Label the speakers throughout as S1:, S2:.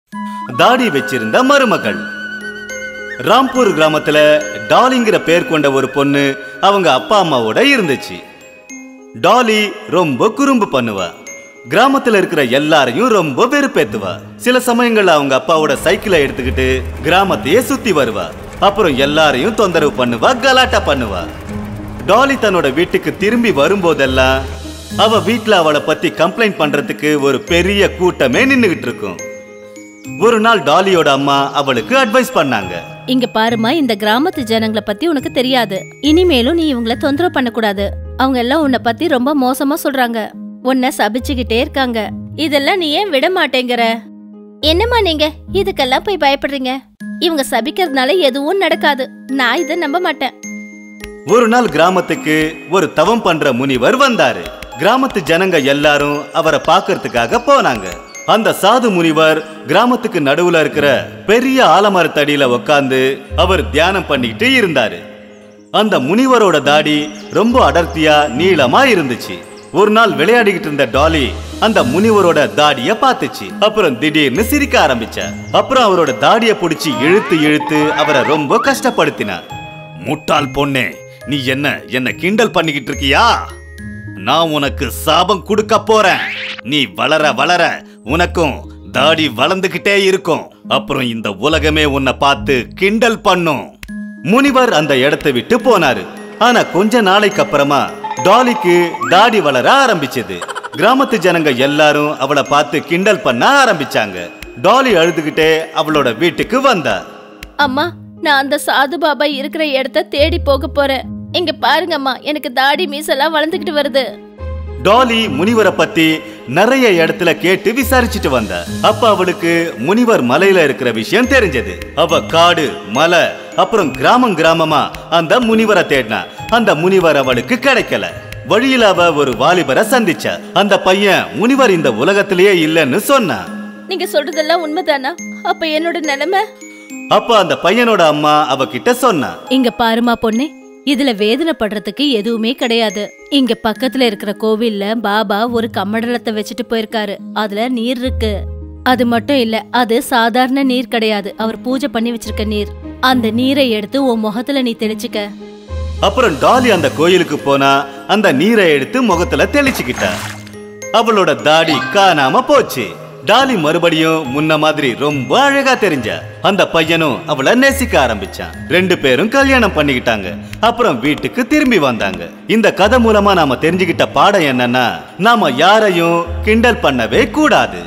S1: தாடி வச்சிருந்த மருமகள் ராம்பூர் கிராமத்துல டாலிங்கிற பேர் கொண்ட ஒரு பொண்ணு அவங்க அப்பா அம்மாவோட இருந்துச்சு டாலி ரொம்ப குறும்பு பண்ணுவா கிராமத்துல இருக்கிற எல்லாரையும் ரொம்ப வெறுப்பேத்துவா சில சமயங்கள்ல அவங்க அப்பாவோட சைக்கிளை எடுத்துக்கிட்டு கிராமத்தையே சுத்தி வருவா அப்புறம் எல்லாரையும் தொந்தரவு பண்ணுவா கலாட்டா பண்ணுவா டாலி தன்னோட வீட்டுக்கு திரும்பி வரும்போதெல்லாம் அவ வீட்ல அவளை பத்தி கம்ப்ளைண்ட் பண்றதுக்கு ஒரு பெரிய கூட்டமே நின்னுகிட்டு இருக்கும் ஒரு நாள் டாலியோட அம்மா அவளுக்கு அட்வைஸ் பண்ணாங்க
S2: இங்க பாருமா இந்த கிராமத்து ஜனங்களை பத்தி உனக்கு தெரியாது இனிமேலும் நீ இவங்கள தொந்தரவு பண்ணக்கூடாது அவங்க எல்லாம் உன்னை பத்தி ரொம்ப மோசமா சொல்றாங்க உன்னை சபிச்சுக்கிட்டே இருக்காங்க இதெல்லாம் நீ ஏன் விட மாட்டேங்கிற என்னம்மா நீங்க இதுக்கெல்லாம் போய் பயப்படுறீங்க இவங்க சபிக்கிறதுனால எதுவும் நடக்காது நான் இதை நம்ப மாட்டேன்
S1: ஒரு நாள் கிராமத்துக்கு ஒரு தவம் பண்ற முனிவர் வந்தாரு கிராமத்து ஜனங்க எல்லாரும் அவரை பார்க்கறதுக்காக போனாங்க அந்த சாது முனிவர் கிராமத்துக்கு நடுவுல இருக்கிற பெரிய ஆலமரத்தடியில உட்கார்ந்து அவர் தியானம் பண்ணிக்கிட்டு இருந்தாரு அந்த முனிவரோட தாடி ரொம்ப அடர்த்தியா நீளமா இருந்துச்சு ஒரு நாள் விளையாடிக்கிட்டு இருந்த டாலி அந்த முனிவரோட தாடிய பார்த்துச்சு அப்புறம் திடீர்னு சிரிக்க ஆரம்பிச்சா அப்புறம் அவரோட தாடிய பிடிச்சி இழுத்து இழுத்து அவரை ரொம்ப கஷ்டப்படுத்தினார் முட்டாள் பொண்ணே நீ என்ன என்ன கிண்டல் பண்ணிக்கிட்டு இருக்கியா நான் உனக்கு சாபம் கொடுக்க போறேன் நீ வளர வளர உனக்கும் தாடி வளர்ந்துகிட்டே இருக்கும் அப்புறம் இந்த உலகமே உன்னை பார்த்து கிண்டல் பண்ணும் முனிவர் அந்த இடத்தை விட்டு போனாரு ஆனா கொஞ்ச நாளைக்கு அப்புறமா டாலிக்கு தாடி வளர ஆரம்பிச்சது கிராமத்து ஜனங்க எல்லாரும் அவளை பார்த்து கிண்டல் பண்ண ஆரம்பிச்சாங்க டாலி அழுதுகிட்டே அவளோட வீட்டுக்கு வந்தா
S2: அம்மா நான் அந்த சாது பாபா இருக்கிற இடத்த தேடி போக போறேன் இங்க பாருங்கம்மா எனக்கு தாடி மீசெல்லாம் வளர்ந்துகிட்டு வருது
S1: டாலி முனிவரை பத்தி நிறைய இடத்துல கேட்டு விசாரிச்சுட்டு வந்த அப்ப அவளுக்கு முனிவர் மலையில இருக்கிற விஷயம் தெரிஞ்சது அவ காடு மலை அப்புறம் கிராமம் கிராமமா அந்த முனிவரை தேடினா அந்த முனிவர் அவளுக்கு கிடைக்கல வழியில அவ ஒரு வாலிபரை சந்திச்சா அந்த பையன் முனிவர் இந்த உலகத்திலேயே இல்லைன்னு சொன்னான்
S2: நீங்க சொல்றதெல்லாம் உண்மைதானா அப்ப என்னோட நிலைமை
S1: அப்ப அந்த பையனோட அம்மா அவகிட்ட சொன்னா
S2: இங்க பாருமா பொண்ணே இதுல வேதனைப்படுறதுக்கு எதுவுமே கிடையாது இங்க பக்கத்துல இருக்கிற கோவில்ல பாபா ஒரு கம்மண்டலத்தை வச்சுட்டு போயிருக்காரு அதுல நீர் இருக்கு அது மட்டும் இல்ல அது சாதாரண நீர் கிடையாது அவர் பூஜை பண்ணி வச்சிருக்க நீர் அந்த நீரை எடுத்து உன் முகத்துல நீ தெளிச்சுக்க
S1: அப்புறம் டாலி அந்த கோயிலுக்கு போனா அந்த நீரை எடுத்து முகத்துல தெளிச்சுக்கிட்டா அவளோட தாடி காணாம போச்சு டாலி மறுபடியும் முன்ன மாதிரி ரொம்ப அழகா தெரிஞ்ச அந்த பையனும் அவளை நேசிக்க ஆரம்பிச்சான் ரெண்டு பேரும் கல்யாணம் பண்ணிக்கிட்டாங்க அப்புறம் வீட்டுக்கு திரும்பி வந்தாங்க இந்த கதை மூலமா நாம தெரிஞ்சுக்கிட்ட பாடம் என்னன்னா நாம யாரையும் கிண்டல் பண்ணவே கூடாது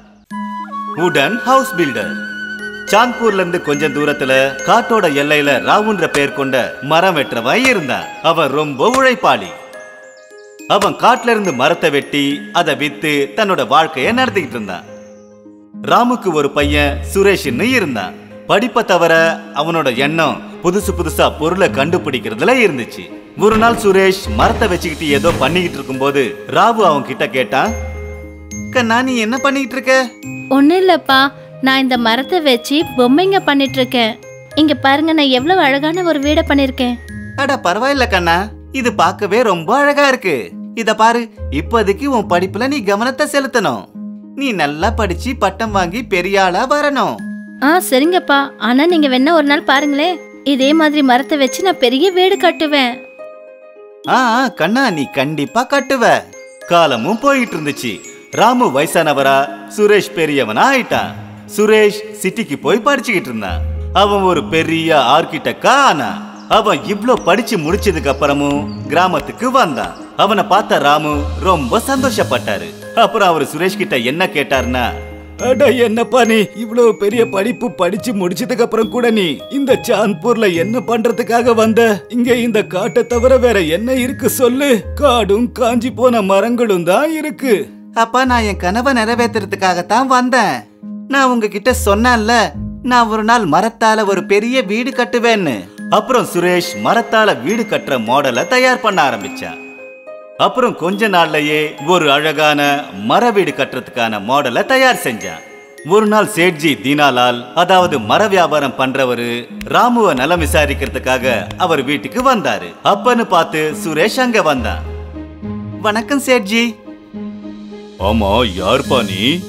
S1: உடன் ஹவுஸ் பில்டர் சாந்த்பூர்ல இருந்து கொஞ்சம் தூரத்துல காட்டோட எல்லையில ராவுன்ற பேர் கொண்ட மரம் வெட்டுறவன் இருந்தான் அவன் ரொம்ப உழைப்பாளி அவன் காட்டுல இருந்து மரத்தை வெட்டி அதை வித்து தன்னோட வாழ்க்கைய நடத்திக்கிட்டு இருந்தான் ராமுக்கு ஒரு பையன் சுரேஷ்னு இருந்தான் படிப்பை தவிர அவனோட எண்ணம் புதுசு புதுசா பொருளை கண்டுபிடிக்கிறதுல இருந்துச்சு ஒரு நாள் சுரேஷ் மரத்தை வச்சுக்கிட்டு ஏதோ பண்ணிக்கிட்டு இருக்கும்போது ராவு அவன் கிட்ட கேட்டான் கண்ணா நீ என்ன பண்ணிக்கிட்டு இருக்க
S2: ஒன்னும் இல்லப்பா நான் இந்த மரத்தை வச்சு பொம்மைங்க பண்ணிட்டு இருக்கேன் இங்க பாருங்க நான் எவ்வளவு அழகான ஒரு வீடை பண்ணிருக்கேன்
S1: அட பரவாயில்ல கண்ணா இது பார்க்கவே ரொம்ப அழகா இருக்கு இத பாரு இப்போதைக்கு உன் படிப்புல நீ கவனத்தை செலுத்தணும் நீ நல்லா படிச்சு பட்டம் வாங்கி பெரிய ஆளா வரணும்
S2: ஆ சரிங்கப்பா ஆனா நீங்க வேணா ஒரு நாள் பாருங்களேன் இதே மாதிரி மரத்தை வச்சு நான் பெரிய வீடு கட்டுவேன்
S1: ஆ ஆ, கண்ணா நீ கண்டிப்பா கட்டுவ காலமும் போயிட்டு இருந்துச்சு ராமு வயசானவரா சுரேஷ் பெரியவனா ஆயிட்டான் சுரேஷ் சிட்டிக்கு போய் படிச்சுக்கிட்டு இருந்தான் அவன் ஒரு பெரிய ஆர்கிடெக்டா ஆனான் அவன் இவ்ளோ படிச்சு முடிச்சதுக்கு அப்புறமும் கிராமத்துக்கு வந்தான் அவனை பார்த்த ராமு ரொம்ப சந்தோஷப்பட்டாரு அப்புறம் அவர் சுரேஷ் கிட்ட என்ன கேட்டாருன்னா அட என்னப்பா நீ இவ்வளவு பெரிய படிப்பு படிச்சு முடிச்சதுக்கு அப்புறம் கூட நீ இந்த சாந்த்பூர்ல என்ன பண்றதுக்காக வந்த இங்க இந்த காட்டை தவிர வேற என்ன இருக்கு சொல்லு காடும் காஞ்சி போன மரங்களும் தான் இருக்கு அப்பா நான் என் கனவை நிறைவேத்துறதுக்காகத்தான் வந்தேன் நான் உங்ககிட்ட சொன்னேன்ல நான் ஒரு நாள் மரத்தால ஒரு பெரிய வீடு கட்டுவேன்னு அப்புறம் சுரேஷ் மரத்தால வீடு கட்டுற மாடலை தயார் பண்ண ஆரம்பிச்சான் அப்புறம் கொஞ்ச நாள்லயே ஒரு அழகான மர வீடு கட்டுறதுக்கான மாடலை தயார் செஞ்சான் ஒரு நாள் சேட்ஜி தீனாலால் அதாவது மர வியாபாரம் பண்றவரு ராமுவ நலம் விசாரிக்கிறதுக்காக அவர் வீட்டுக்கு வந்தாரு அப்பன்னு பார்த்து சுரேஷ் அங்க வந்தான் வணக்கம் சேட்ஜி ஆமா யார்ப்பா நீ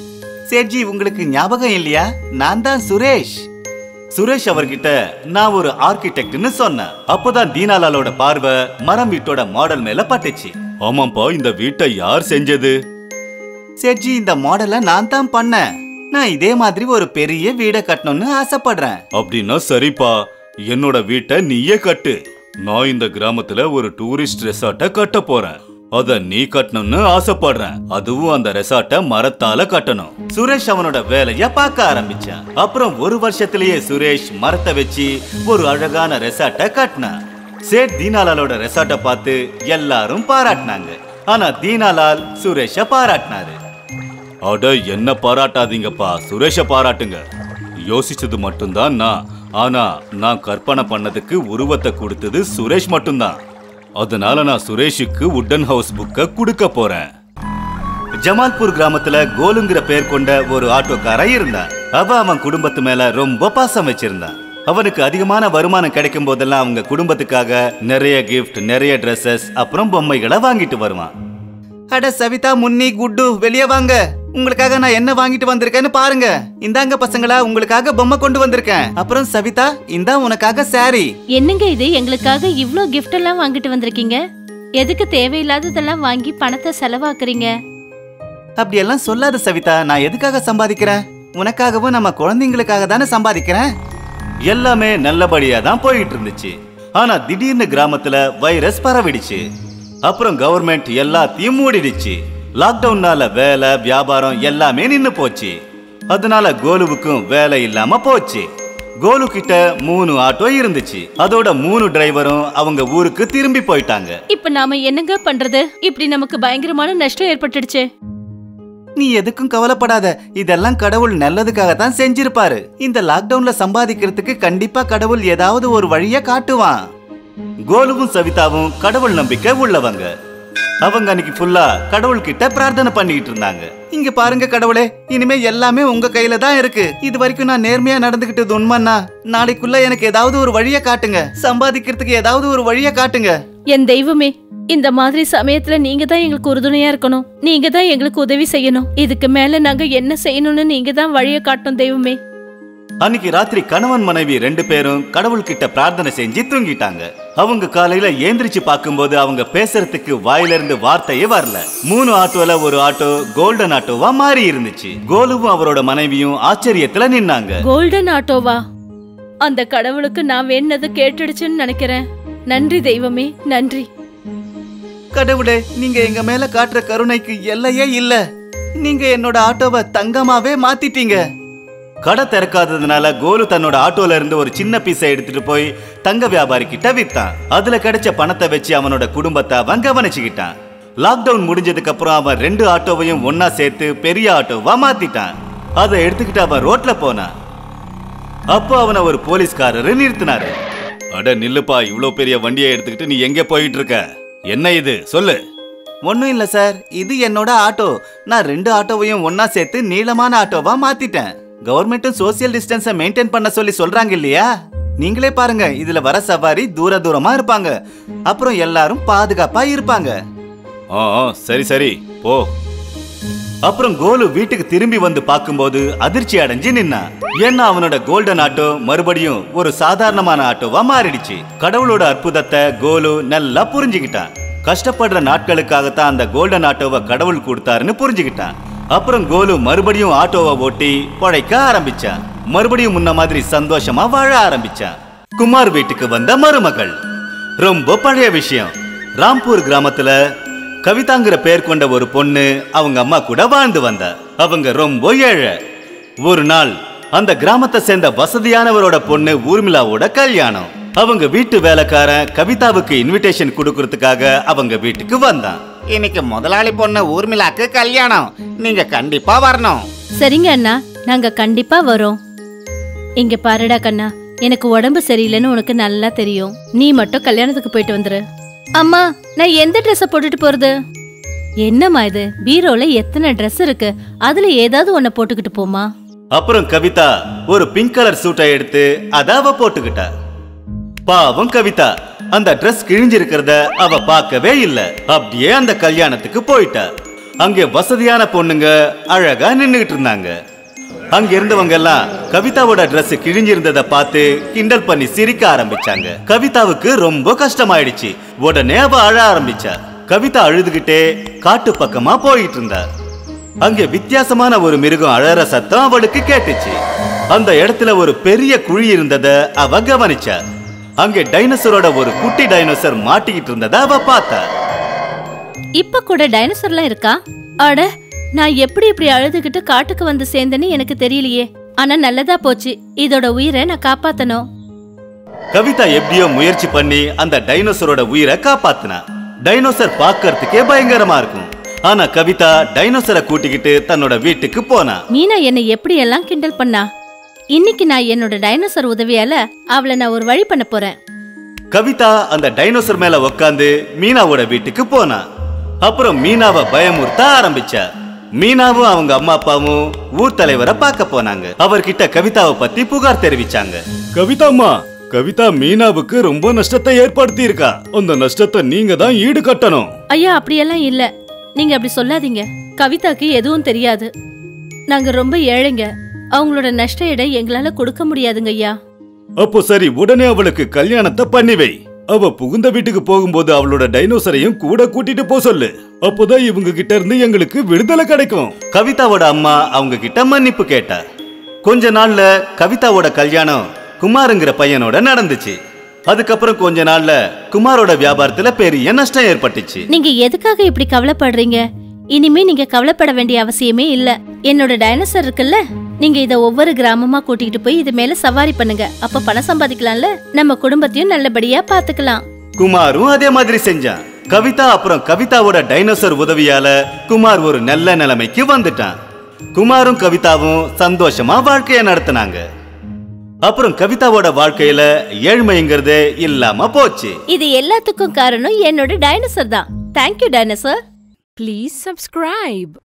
S1: சேட்ஜி உங்களுக்கு ஞாபகம் இல்லையா நான் தான் சுரேஷ் சுரேஷ் அவர்கிட்ட நான் ஒரு ஆர்கிடெக்ட்னு சொன்னேன் அப்போதான் தீனாலாலோட பார்வை மரம் வீட்டோட மாடல் மேல பட்டுச்சு ஆமாப்பா இந்த வீட்டை யார் செஞ்சது சேட்ஜி இந்த மாடலை நான் தான் பண்ணேன் நான் இதே மாதிரி ஒரு பெரிய வீடை கட்டணும்னு ஆசைப்படுறேன் அப்படின்னா சரிப்பா என்னோட வீட்டை நீயே கட்டு நான் இந்த கிராமத்துல ஒரு டூரிஸ்ட் ரெசார்ட்டை கட்ட போறேன் அத நீ கட்டணும்னு ஆசைப்படுறேன் அதுவும் அந்த ரெசார்ட்டை மரத்தால கட்டணும் சுரேஷ் அவனோட வேலைய பார்க்க ஆரம்பிச்சான் அப்புறம் ஒரு வருஷத்திலேயே சுரேஷ் மரத்தை வச்சு ஒரு அழகான ரெசார்ட்டை கட்டினான் சேட் தீனாலாலோட ரெசார்ட்டை பார்த்து எல்லாரும் பாராட்டினாங்க ஆனா தீனாலால் சுரேஷ பாராட்டினாரு அட என்ன பாராட்டாதீங்கப்பா சுரேஷ பாராட்டுங்க யோசிச்சது மட்டும்தான் நான் ஆனா நான் கற்பனை பண்ணதுக்கு உருவத்தை கொடுத்தது சுரேஷ் மட்டும்தான் அதனால நான் சுரேஷுக்கு உட்டன் ஹவுஸ் புக்க கொடுக்க போறேன் ஜமால்பூர் கிராமத்துல கோலுங்கிற பேர் கொண்ட ஒரு ஆட்டோக்காரன் இருந்தான் அவ அவன் குடும்பத்து மேல ரொம்ப பாசம் வச்சிருந்தான் அவனுக்கு அதிகமான வருமானம் கிடைக்கும் போதெல்லாம் அவங்க குடும்பத்துக்காக நிறைய கிஃப்ட் நிறைய Dresses அப்புறம் பொம்மைகளை வாங்கிட்டு வருவான் அட சவிதா முன்னி குட்டு வெளியே வாங்க உங்களுக்காக நான் என்ன வாங்கிட்டு வந்திருக்கேன்னு பாருங்க இந்தாங்க பசங்களா உங்களுக்காக பொம்மை கொண்டு வந்திருக்கேன் அப்புறம் சவிதா இந்தா உனக்காக சாரி
S2: என்னங்க இது எங்களுக்காக இவ்ளோ gift எல்லாம் வாங்கிட்டு வந்திருக்கீங்க எதுக்கு தேவையில்லாததெல்லாம் வாங்கி பணத்தை செலவாக்குறீங்க
S1: அப்படியெல்லாம் சொல்லாத சவிதா நான் எதுக்காக சம்பாதிக்கிறேன் உனக்காகவும் நம்ம குழந்தைங்களுக்காக தானே சம்பாதிக்கிறேன் எல்லாமே நல்லபடியா தான் போயிட்டு இருந்துச்சு ஆனா திடீர்னு கிராமத்துல வைரஸ் பரவிடுச்சு அப்புறம் கவர்மெண்ட் எல்லாத்தையும் மூடிடுச்சு லாக்டவுன்னால வேலை வியாபாரம் எல்லாமே நின்னு போச்சு அதனால கோலுவுக்கும் வேலை இல்லாம போச்சு கோலு கிட்ட மூணு ஆட்டோ இருந்துச்சு அதோட மூணு டிரைவரும் அவங்க ஊருக்கு திரும்பி போயிட்டாங்க
S2: இப்ப நாம என்னங்க பண்றது இப்படி நமக்கு பயங்கரமான நஷ்டம் ஏற்பட்டுடுச்சு
S1: நீ எதுக்கும் கவலைப்படாத இதெல்லாம் கடவுள் நல்லதுக்காக தான் செஞ்சிருப்பாரு இந்த லாக்டவுன்ல சம்பாதிக்கிறதுக்கு கண்டிப்பா கடவுள் ஏதாவது ஒரு வழிய காட்டுவான் கோலுவும் சவிதாவும் கடவுள் நம்பிக்கை உள்ளவங்க அவங்க அன்னைக்கு ஃபுல்லா கடவுள் கிட்ட பிரார்த்தனை பண்ணிட்டு இருந்தாங்க இங்க பாருங்க கடவுளே இனிமே எல்லாமே உங்க கையில தான் இருக்கு இது வரைக்கும் நான் நேர்மையா நடந்துகிட்டது உண்மைன்னா நாளைக்குள்ள எனக்கு ஏதாவது ஒரு வழிய காட்டுங்க சம்பாதிக்கிறதுக்கு ஏதாவது ஒரு வழிய காட்டுங்க
S2: என் தெய்வமே இந்த மாதிரி சமயத்துல நீங்க தான் எங்களுக்கு உறுதுணையா இருக்கணும் நீங்க தான் எங்களுக்கு உதவி செய்யணும் இதுக்கு மேல நாங்க என்ன செய்யணும்னு நீங்க தான் வழிய காட்டணும் தெய்வமே
S1: அன்னைக்கு ராத்திரி கணவன் மனைவி ரெண்டு பேரும் கடவுள் கிட்ட பிரார்த்தனை செஞ்சு தூங்கிட்டாங்க அவங்க காலையில ஏந்திரிச்சு பார்க்கும்போது அவங்க பேசுறதுக்கு வாயில இருந்து வார்த்தையே வரல மூணு ஆட்டோல ஒரு ஆட்டோ கோல்டன் ஆட்டோவா மாறி இருந்துச்சு கோலுவும் அவரோட மனைவியும் ஆச்சரியத்துல நின்னாங்க
S2: கோல்டன் ஆட்டோவா அந்த கடவுளுக்கு நான் வேண்டது கேட்டுடுச்சுன்னு நினைக்கிறேன் நன்றி தெய்வமே நன்றி
S1: கடவுளே நீங்க எங்க மேல காட்டுற கருணைக்கு எல்லையே இல்ல நீங்க என்னோட ஆட்டோவை தங்கமாவே மாத்திட்டீங்க கடை திறக்காததுனால கோலு தன்னோட ஆட்டோல இருந்து ஒரு சின்ன பீஸை எடுத்துட்டு போய் தங்க வியாபாரி கிட்ட வித்தான் அதுல கிடைச்ச பணத்தை வச்சு அவனோட குடும்பத்தை அவன் கவனிச்சுக்கிட்டான் லாக்டவுன் முடிஞ்சதுக்கு அப்புறம் அவன் ரெண்டு ஆட்டோவையும் ஒன்னா சேர்த்து பெரிய ஆட்டோவா மாத்திட்டான் அதை எடுத்துக்கிட்டு அவன் ரோட்ல போனான் அப்போ அவனை ஒரு போலீஸ்காரரு நிறுத்தினாரு அட நில்லுப்பா இவ்ளோ பெரிய வண்டியை எடுத்துக்கிட்டு நீ எங்க போயிட்டு இருக்க என்ன இது சொல்லு ஒன்றும் இல்லை சார் இது என்னோட ஆட்டோ நான் ரெண்டு ஆட்டோவையும் ஒண்ணா சேர்த்து நீளமான ஆட்டோவா மாத்திட்டேன் கவர்மெண்ட்டும் சோசியல் டிஸ்டன்ஸை மெயின்டைன் பண்ண சொல்லி சொல்றாங்க இல்லையா நீங்களே பாருங்க இதுல வர சவாரி தூர தூரமா இருப்பாங்க அப்புறம் எல்லாரும் பாதுகாப்பா இருப்பாங்க ஆ சரி சரி போ அப்புறம் கோலு வீட்டுக்கு திரும்பி வந்து பார்க்கும்போது அதிர்ச்சி அடைஞ்சு நின்னான் ஏன்னா அவனோட கோல்டன் ஆட்டோ மறுபடியும் ஒரு சாதாரணமான ஆட்டோவா மாறிடுச்சு கடவுளோட அற்புதத்தை கோலு நல்லா புரிஞ்சுக்கிட்டான் கஷ்டப்படுற நாட்களுக்காகத்தான் அந்த கோல்டன் ஆட்டோவை கடவுள் கொடுத்தாருன்னு புரிஞ்சுக்கிட்டான் அப்புறம் கோலு மறுபடியும் ஆட்டோவை ஓட்டி பழைக்க ஆரம்பிச்சான் மறுபடியும் முன்ன மாதிரி சந்தோஷமா வாழ ஆரம்பிச்சான் குமார் வீட்டுக்கு வந்த மருமகள் ரொம்ப பழைய விஷயம் ராம்பூர் கிராமத்துல கவிதாங்கிற பேர் கொண்ட ஒரு பொண்ணு அவங்க அம்மா கூட வாழ்ந்து வந்தா அவங்க ரொம்ப ஏழை ஒரு நாள் அந்த கிராமத்தை சேர்ந்த வசதியானவரோட பொண்ணு ஊர்மிளாவோட கல்யாணம் அவங்க வீட்டு வேலைக்காரன் கவிதாவுக்கு இன்விடேஷன் கொடுக்கறதுக்காக அவங்க வீட்டுக்கு வந்தான்
S3: இன்னைக்கு முதலாளி பொண்ணு ஊர்மிளாக்கு கல்யாணம் நீங்க கண்டிப்பா வரணும்
S2: சரிங்க அண்ணா நாங்க கண்டிப்பா வரோம் இங்க பாருடா கண்ணா எனக்கு உடம்பு சரியில்லைன்னு உனக்கு நல்லா தெரியும் நீ மட்டும் கல்யாணத்துக்கு போயிட்டு வந்துரு அம்மா நான் எந்த ட்ரெஸ்ஸ போட்டுட்டு போறது என்னம்மா இது பீரோல எத்தனை ட்ரெஸ் இருக்கு அதுல ஏதாவது ஒன்ன போட்டுக்கிட்டு போமா
S1: அப்புறம் கவிதா ஒரு பிங்க் கலர் சூட்டை எடுத்து அத அவ போட்டுக்கிட்டா பாவம் கவிதா அந்த Dress கிழிஞ்சிருக்கிறத அவ பார்க்கவே இல்ல அப்படியே அந்த கல்யாணத்துக்கு போயிட்டா அங்கே வசதியான பொண்ணுங்க அழகா நின்னுகிட்டு இருந்தாங்க அங்க இருந்தவங்க எல்லாம் கவிதாவோட Dress கிழிஞ்சிருந்ததை பார்த்து கிண்டல் பண்ணி சிரிக்க ஆரம்பிச்சாங்க கவிதாவுக்கு ரொம்ப கஷ்டமாயிடுச்சு உடனே அவ அழ ஆரம்பிச்சா கவிதா அழுதுகிட்டே காட்டு பக்கமா போயிட்டு இருந்தா அங்க வித்தியாசமான ஒரு மிருகம் அழற சத்தம் அவளுக்கு கேட்டுச்சு அந்த இடத்துல ஒரு பெரிய குழி இருந்தத அவ கவனிச்சா அங்க டைனோசரோட ஒரு குட்டி டைனோசர் மாட்டிக்கிட்டு இருந்தத அவ பார்த்தா
S2: இப்ப கூட டைனோசர்லாம் இருக்கா அட நான் எப்படி இப்படி அழுதுகிட்டு காட்டுக்கு வந்து சேர்ந்தேன்னு எனக்கு தெரியலையே ஆனா நல்லதா போச்சு இதோட உயிரை நான் காப்பாத்தணும்
S1: கவிதா எப்படியோ முயற்சி பண்ணி அந்த டைனோசரோட உயிரை காப்பாத்தினா டைனோசர் பார்க்கறதுக்கே பயங்கரமா இருக்கும் ஆனா கவிதா டைனோசரை கூட்டிக்கிட்டு தன்னோட வீட்டுக்கு போனா
S2: மீனா என்னை எப்படி எல்லாம் கிண்டல் பண்ணா இன்னைக்கு நான் என்னோட டைனோசர் உதவியால அவளை நான் ஒரு வழி பண்ண போறேன்
S1: கவிதா அந்த டைனோசர் மேல உக்காந்து மீனாவோட வீட்டுக்கு போனா அப்புறம் மீனாவை பயமுறுத்த ஆரம்பிச்சா மீனாவும் அவங்க அம்மா அப்பாவும் ஊர் தலைவரை பார்க்க போனாங்க அவர்கிட்ட கவிதாவை பத்தி புகார் தெரிவிச்சாங்க கவிதாம்மா கவிதா மீனாவுக்கு ரொம்ப நஷ்டத்தை ஏற்படுத்தி இருக்கா அந்த நஷ்டத்தை நீங்க தான் ஈடு கட்டணும்
S2: ஐயா அப்படியெல்லாம் இல்ல நீங்க அப்படி சொல்லாதீங்க கவிதாக்கு எதுவும் தெரியாது நாங்க ரொம்ப ஏழைங்க அவங்களோட நஷ்ட எடை எங்களால கொடுக்க முடியாதுங்க ஐயா
S1: அப்போ சரி உடனே அவளுக்கு கல்யாணத்தை பண்ணி வை அவ புகுந்த வீட்டுக்கு போகும்போது அவளோட டைனோசரையும் கூட கூட்டிட்டு போ சொல்லு அப்போதான் இவங்க கிட்ட இருந்து எங்களுக்கு விடுதலை கிடைக்கும் கவிதாவோட அம்மா அவங்க கிட்ட மன்னிப்பு கேட்டா கொஞ்ச நாள்ல கவிதாவோட கல்யாணம் குமாருங்கிற பையனோட நடந்துச்சு அதுக்கப்புறம் கொஞ்ச நாள்ல குமாரோட வியாபாரத்துல பெரிய நஷ்டம் ஏற்பட்டுச்சு
S2: நீங்க எதுக்காக இப்படி கவலைப்படுறீங்க இனிமே நீங்க கவலைப்பட வேண்டிய அவசியமே இல்ல என்னோட டைனோசர் இருக்குல்ல நீங்க இத ஒவ்வொரு கிராமமா கூட்டிட்டு போய் இது மேல சவாரி பண்ணுங்க அப்ப பணம் சம்பாதிக்கலாம்ல நம்ம குடும்பத்தையும் நல்லபடியா பாத்துக்கலாம்
S1: குமாரும் அதே மாதிரி செஞ்சான் கவிதா அப்புறம் கவிதாவோட டைனோசர் உதவியால குமார் ஒரு நல்ல நிலைமைக்கு வந்துட்டான் குமாரும் கவிதாவும் சந்தோஷமா வாழ்க்கைய நடத்துனாங்க அப்புறம் கவிதாவோட வாழ்க்கையில ஏழ்மைங்கிறதே இல்லாம போச்சு
S2: இது எல்லாத்துக்கும் காரணம் என்னோட டைனோசர் தான் தேங்க்யூ டைனோசர்
S4: Please subscribe.